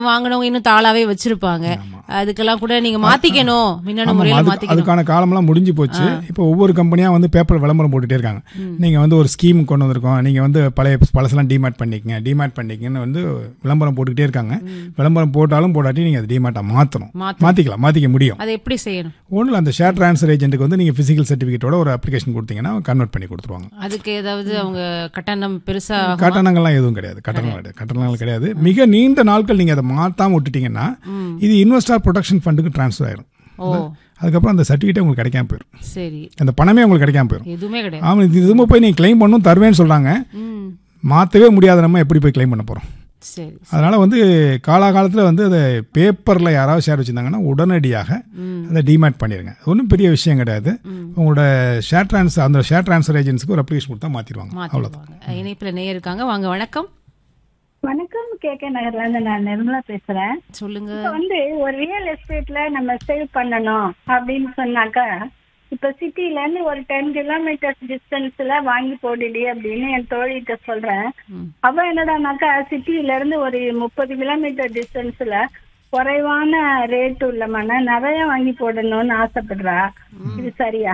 வாங்கினவங்க இன்னும் தாளாவே வச்சிருப்பாங்க அதுக்கெல்லாம் கூட நீங்க மாத்திக்கணும் மின்னணு ஆமாம், முறையில அதுக்கு- மாத்திக்கணும் அதுக்கான காலமெல்லாம் முடிஞ்சு போச்சு இப்போ ஒவ்வொரு கம்பெனியா வந்து பேப்பர் விளம்பரம் போட்டுட்டே இருக்காங்க நீங்க வந்து ஒரு ஸ்கீம் கொண்டு வந்திருக்கோம் நீங்க வந்து பழைய பழசெல்லாம் டிமேட் பண்ணிக்கங்க டிமேட் பண்ணிக்கங்கன்னு வந்து விளம்பரம் போட்டுக்கிட்டே இருக்காங்க விளம்பரம் போட்டாலும் போடாட்டி நீங்க அது டிமேட்டை மாத்தணும் மாத்தணும். மாத்திக்கலாம் மாத்திக்க முடியும் அதை எப்படி செய்யணும் ஒன்றும் அந்த ஷேர் ட்ரான்ஸ்ஃபர் ஏஜென்ட்டுக்கு வந்து நீங்க பிசிக்கல் சர்டிஃபிகேட்டோட ஒரு அப்ளிகேஷன் கொடுத்தீங்கன்னா கன்வெர்ட் பண்ணி கொடுத்துருவாங்க அதுக்கு ஏதாவது அவங்க கட்டணம் பெருசா ஆகுமா? கட்டணங்கள்லாம் எதுவும் கிடையாது கட்டணங்கள் கிடையாது கட்டணங்கள் கிடையாது மிக நீண்ட நாட்கள் நீங்க அதை மாத்தாம விட்டுட்டீங்கன்னா இது இன்வெஸ்டார் ப்ரொடெக்ஷன் ஃபண்டுக்கு ட்ரான்ஸ்ஃபர் ஆயிரும் ஓ அதுக்கப்புறம் அந்த சர்டிஃபிகேட் உங்களுக்கு கிடைக்காம போயிடும் சரி அந்த பணமே உங்களுக்கு கிடைக்காம போயிடும் எதுவுமே கிடையாது ஆமாம் இது திரும்ப போய் நீங்கள் க்ளைம் பண்ணும் தருவேன்னு சொல்கிறாங்க ம் மாற்றவே முடியாத நம்ம எப்படி போய் க்ளைம் பண்ண போகிறோம் சரி அதனால் வந்து காலாகாலத்தில் வந்து அதை பேப்பரில் யாராவது ஷேர் வச்சுருந்தாங்கன்னா உடனடியாக ம் அதை டிமேட் பண்ணிடுங்க ஒன்றும் பெரிய விஷயம் கிடையாது உங்களோட ஷேர் ட்ரான்ஸ்ஃபர் அந்த ஷேர் ட்ரான்ஸ்ஃபர் ஏஜென்சிக்கு ஒரு அப்ளிகேஷன் கொடுத்தா மாற்றிடுவாங்க அவ்வளோதான் மாத்திடுவாங்க இணைப்புல நேயர் இருக்காங்க வாங்க வணக்கம் வணக்கம் கே கே நகர்ல இருந்து நான் நிர்மலா பேசுறேன் சொல்லுங்க இப்ப வந்து ஒரு ரியல் எஸ்டேட்ல நம்ம சேல் பண்ணணும் அப்படின்னு சொன்னாக்கா இப்ப சிட்டில இருந்து ஒரு டென் கிலோமீட்டர்ஸ் டிஸ்டன்ஸ்ல வாங்கி போடுடி அப்படின்னு என் தோழிகிட்ட சொல்றேன் ம். அவ என்னடானாக்கா சிட்டில இருந்து ஒரு முப்பது கிலோமீட்டர் டிஸ்டன்ஸ்ல குறைவான ரேட் உள்ளமான நிறைய வாங்கி போடணும்னு ஆசைப்படுறா இது சரியா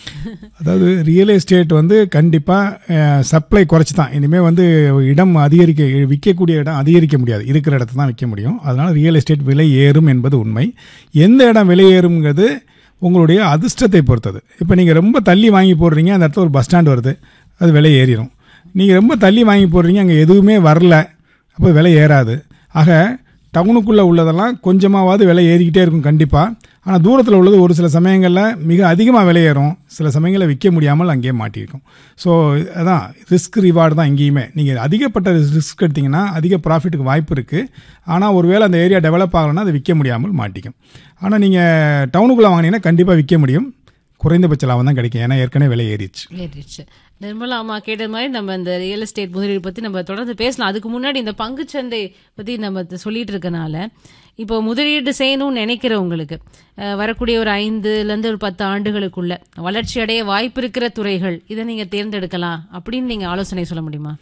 அதாவது ரியல் எஸ்டேட் வந்து கண்டிப்பாக சப்ளை குறைச்சி தான் இனிமேல் வந்து இடம் அதிகரிக்க விற்கக்கூடிய இடம் அதிகரிக்க முடியாது இருக்கிற இடத்த தான் விற்க முடியும் அதனால் ரியல் எஸ்டேட் விலை ஏறும் என்பது உண்மை எந்த இடம் விலை ஏறுங்கிறது உங்களுடைய அதிர்ஷ்டத்தை பொறுத்தது இப்போ நீங்கள் ரொம்ப தள்ளி வாங்கி போடுறீங்க அந்த இடத்துல ஒரு பஸ் ஸ்டாண்ட் வருது அது விலை ஏறிடும் நீங்கள் ரொம்ப தள்ளி வாங்கி போடுறீங்க அங்கே எதுவுமே வரல அப்போ விலை ஏறாது ஆக டவுனுக்குள்ளே உள்ளதெல்லாம் கொஞ்சமாவது விலை ஏறிக்கிட்டே இருக்கும் கண்டிப்பாக ஆனால் தூரத்தில் உள்ளது ஒரு சில சமயங்களில் மிக அதிகமாக விலை ஏறும் சில சமயங்களில் விற்க முடியாமல் அங்கேயே மாட்டியிருக்கும் ஸோ அதான் ரிஸ்க் ரிவார்டு தான் இங்கேயுமே நீங்கள் அதிகப்பட்ட ரிஸ்க் எடுத்தீங்கன்னா அதிக ப்ராஃபிட்டுக்கு வாய்ப்பு இருக்குது ஆனால் ஒருவேளை அந்த ஏரியா டெவலப் ஆகலைன்னா அது விற்க முடியாமல் மாட்டிக்கும் ஆனால் நீங்கள் டவுனுக்குள்ளே வாங்கினீங்கன்னா கண்டிப்பாக விற்க முடியும் குறைந்தபட்ச லாபம் தான் கிடைக்கும் ஏன்னா ஏற்கனவே விலை ஏறிடுச்சு ஏறிடுச்சு நிர்மலா அம்மா கேட்டது மாதிரி நம்ம இந்த ரியல் எஸ்டேட் முதலீடு பத்தி நம்ம தொடர்ந்து பேசலாம் அதுக்கு முன்னாடி இந்த பங்குச்சந்தை பத்தி நம்ம த- சொல்லிட்டு இருக்கனால இப்போ முதலீடு செய்யணும்னு நினைக்கிறவங்களுக்கு அஹ், வரக்கூடிய ஒரு ஐந்துல இருந்து ஒரு பத்து ஆண்டுகளுக்குள்ள வளர்ச்சி அடைய வாய்ப்பு இருக்கிற துறைகள் இதை நீங்க தேர்ந்தெடுக்கலாம் அப்படின்னு நீங்க ஆலோசனை சொல்ல முடியுமா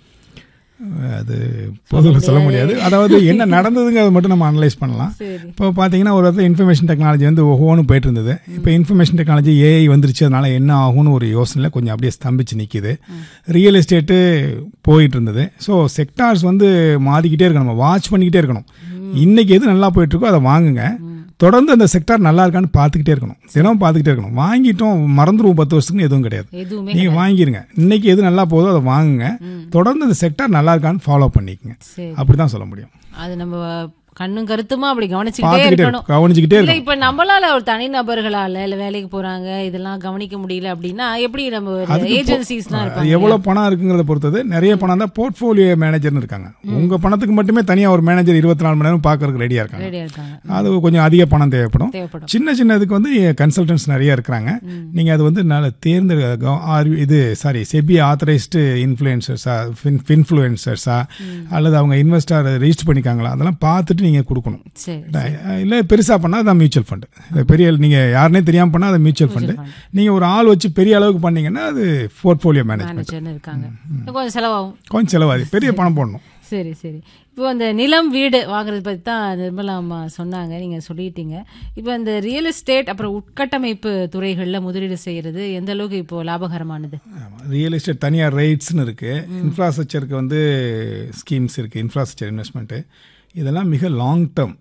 அது பொதுவில் சொல்ல முடியாது அதாவது என்ன நடந்ததுங்கிறத மட்டும் நம்ம அனலைஸ் பண்ணலாம் சரி இப்போ பார்த்தீங்கன்னா ஒரு இடத்துல இன்ஃபர்மேஷன் டெக்னாலஜி வந்து ஒவ்வொன்றும் போயிட்டு இருந்தது இப்போ இன்ஃபர்மேஷன் டெக்னாலஜி ஏஐ வந்துருச்சு அதனால என்ன ஆகும்னு ஒரு யோசனையில் கொஞ்சம் அப்படியே ஸ்தம்பிச்சு நிற்கிது ரியல் எஸ்டேட்டு போயிட்டு இருந்தது ஸோ செக்டார்ஸ் வந்து மாறிக்கிட்டே இருக்கணும் நம்ம வாட்ச் பண்ணிக்கிட்டே இருக்கணும் இன்னைக்கு எது நல்லா போயிட்டு இருக்கோ அதை வாங்குங்க தொடர்ந்து அந்த செக்டார் நல்லா இருக்கான்னு பார்த்துக்கிட்டே இருக்கணும் தினம் பார்த்துக்கிட்டே இருக்கணும் வாங்கிட்டோம் மறந்துடுவோம் பத்து வருஷத்துக்கு எதுவும் கிடையாது எதுவுமே நீங்கள் வாங்கிருங்க இன்னைக்கு எது நல்லா போதோ அதை வாங்குங்க தொடர்ந்து அந்த செக்டார் நல்லா இருக்கான்னு ஃபாலோ பண்ணிக்கங்க சரி அப்படி தான் சொல்ல முடியும் அது நம்ம கண்ணும் கருத்துமா அப்படி கவனிச்சுக்கிட்டே பார்த்துக்கிட்டே இருக்கணும் இருக்கும் கவனிச்சுக்கிட்டே இல்ல இருக்கும் இப்ப நம்மளால ஒரு தனி நபர்களால இல்ல வேலைக்கு போறாங்க இதெல்லாம் கவனிக்க முடியல அப்படின்னா எப்படி நம்ம அதுக்கு ஏஜென்சிஸ்லாம் அது இருப்பாங்க எவ்வளவு பணம் இருக்குங்கிறத பொறுத்தது நிறைய பணம் தான் போர்ட்ஃபோலியோ மேனேஜர்னு இருக்காங்க உங்க பணத்துக்கு மட்டுமே தனியா ஒரு மேனேஜர் இருபத்தி நாலு மணி நேரம் பார்க்கறதுக்கு ரெடியா இருக்காங்க ரெடியா இருக்காங்க அது கொஞ்சம் அதிக பணம் தேவைப்படும் தேவைப்படும் சின்ன சின்ன இதுக்கு வந்து கன்சல்டன்ஸ் நிறைய இருக்கிறாங்க நீங்க அது வந்து நல்ல தேர்ந்தெடுக்க ஆர் இது சாரி செபி ஆத்தரைஸ்டு இன்ஃப்ளூயன்சர்ஸா இன்ஃப்ளூயன்சர்ஸா அல்லது அவங்க இன்வெஸ்டர் ரெஜிஸ்டர் பண்ணிக்காங்களா அதெல்லாம் பார்த்துட்டு நீங்க கொடுக்கணும் சரி இல்லை பெருசா பண்ணா அதான் மியூச்சுவல் ஃபண்டு பெரிய நீங்க யாருனே தெரியாம பண்ணா அது மியூச்சுவல் ஃபண்டு நீங்க ஒரு ஆள் வச்சு பெரிய அளவுக்கு பண்ணீங்கன்னா அது போர்ட்ஃபோலியோ மேனேஜ்மெண்ட் மேனேஜர்னு இருக்காங்க கொஞ்சம் செலவாகும் கொஞ்சம் செலவாதி பெரிய பணம் போடணும் சரி சரி இப்போ அந்த நிலம் வீடு வாங்குறது பற்றி தான் நிர்மலா அம்மா சொன்னாங்க நீங்கள் சொல்லிட்டீங்க இப்போ இந்த ரியல் எஸ்டேட் அப்புறம் உட்கட்டமைப்பு துறைகளில் முதலீடு செய்கிறது எந்த அளவுக்கு இப்போ லாபகரமானது ரியல் எஸ்டேட் தனியார் ரைட்ஸ்னு இருக்கு இன்ஃப்ராஸ்ட்ரக்சருக்கு வந்து ஸ்கீம்ஸ் இருக்கு இன்ஃப்ராஸ்ட்ரக்சர் இன்வெஸ்ட்மெண்ட்டு இதெல்லாம் மிக லாங் டேர்ம்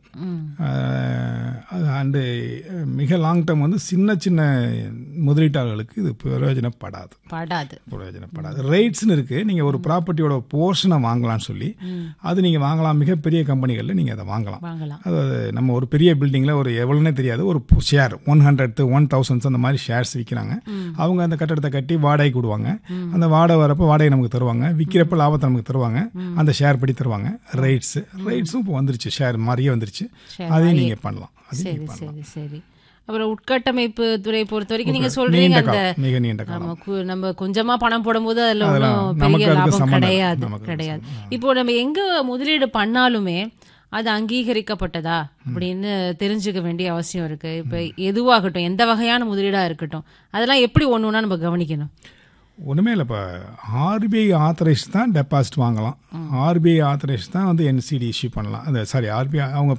அண்டு மிக லாங் டேர்ம் வந்து சின்ன சின்ன முதலீட்டாளர்களுக்கு இது பிரயோஜனப்படாது படாது பிரயோஜனப்படாது ரைட்ஸ்னு இருக்கு நீங்க ஒரு ப்ராப்பர்ட்டியோட போர்ஷனை வாங்கலாம்னு சொல்லி அது நீங்க வாங்கலாம் மிகப்பெரிய கம்பெனிகளில் நீங்க அதை வாங்கலாம் வாங்கலாம் அதாவது நம்ம ஒரு பெரிய பில்டிங்கில் ஒரு எவ்வளோனே தெரியாது ஒரு share one hundred one thousands அந்த மாதிரி ஷேர்ஸ் விற்கிறாங்க அவங்க அந்த கட்டடத்தை கட்டி வாடகைக்கு விடுவாங்க அந்த வாடகை வரப்போ வாடகை நமக்கு தருவாங்க விற்கிறப்ப லாபத்தை நமக்கு தருவாங்க அந்த ஷேர் படி தருவாங்க ரைட்ஸ் ரைட்ஸும் இப்போ வந்துருச்சு ஷேர் மாதிரியே வந்துருச்சு Share அதையும் நீங்கள் பண்ணலாம் அதையும் சரி நீங்க பண்ணலாம் சரி சரி அப்புறம் உட்கட்டமைப்பு துறை பொறுத்த வரைக்கும் நீங்க சொல்றீங்க நீண்ட அந்த காலம் மிக நீண்ட காலம் ஆமா, கு- நம்ம கொஞ்சமா பணம் போடும்போது அதுல அதெல்லாம் ஒன்றும் நமக்கு பெரிய அதுக்கு லாபம் சம்மந்தம் இல்லை. கிடையாது நமக்கு அதுக்கு கிடையாது இப்போ நம்ம எங்க முதலீடு பண்ணாலுமே அது அங்கீகரிக்கப்பட்டதா அப்படின்னு தெரிஞ்சுக்க வேண்டிய அவசியம் இருக்கு இப்ப எதுவாகட்டும் எந்த வகையான முதலீடா இருக்கட்டும் அதெல்லாம் எப்படி ஒண்ணு ஒண்ணா நம்ம கவனிக்கணும் ஒன்றுமே இல்லை இப்போ ஆர்பிஐ ஆத்தரைஸ் தான் டெபாசிட் வாங்கலாம் ஆர்பிஐ ஆத்தரைஸ் தான் வந்து என்சிடி இஷ்யூ பண்ணலாம் அந்த சாரி ஆர்பிஐ அவங்க